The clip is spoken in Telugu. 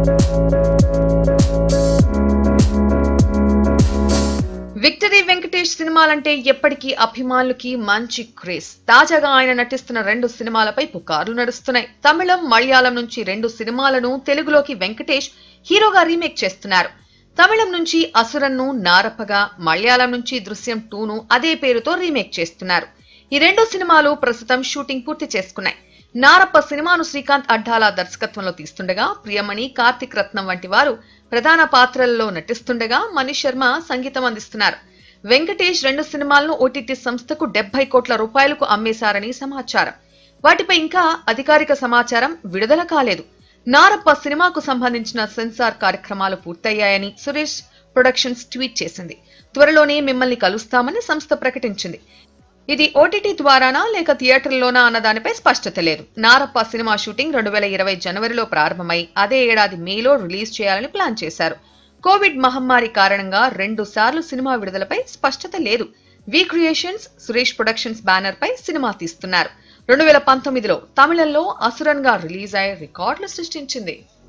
విక్టరీ వెంకటేష్ సినిమాలంటే ఎప్పటికీ అభిమానులకి మంచి క్రేజ్ తాజాగా ఆయన నటిస్తున్న రెండు సినిమాలపై పుకార్లు నడుస్తున్నాయి తమిళం మలయాళం నుంచి రెండు సినిమాలను తెలుగులోకి వెంకటేష్ హీరోగా రీమేక్ చేస్తున్నారు తమిళం నుంచి అసురన్ను నారపగా మలయాళం నుంచి దృశ్యం టూను అదే పేరుతో రీమేక్ చేస్తున్నారు ఈ రెండు సినిమాలు ప్రస్తుతం షూటింగ్ పూర్తి చేసుకున్నాయి నారప్ప సినిమాను శ్రీకాంత్ అడ్డాల దర్శకత్వంలో తీస్తుండగా ప్రియమణి కార్తిక్ రత్నం వంటి వారు ప్రధాన పాత్రల్లో నటిస్తుండగా మనీష్ శర్మ సంగీతం అందిస్తున్నారు వెంకటేష్ రెండు సినిమాలను ఓటీటీ సంస్థకు డెబ్బై కోట్ల రూపాయలకు అమ్మేశారని సమాచారం వాటిపై ఇంకా అధికారిక సమాచారం విడుదల కాలేదు నారప్ప సినిమాకు సంబంధించిన సెన్సార్ కార్యక్రమాలు పూర్తయ్యాయని సురేష్ ప్రొడక్షన్స్ ట్వీట్ చేసింది త్వరలోనే మిమ్మల్ని కలుస్తామని సంస్థ ప్రకటించింది ఇది ఓటీటీ ద్వారానా లేక థియేటర్లోనా అన్న దానిపై స్పష్టత లేదు నారప్ప సినిమా షూటింగ్ రెండు వేల ఇరవై జనవరిలో ప్రారంభమై అదే ఏడాది మేలో రిలీజ్ చేయాలని ప్లాన్ చేశారు కోవిడ్ మహమ్మారి కారణంగా రెండు సార్లు సినిమా విడుదలపై స్పష్టత లేదు V creations Suresh productions banner పై సినిమా తీస్తున్నారు రెండు వేల పంతొమ్మిదిలో తమిళంలో అసురన్ గా రిలీజ్ అయి రికార్డులు సృష్టించింది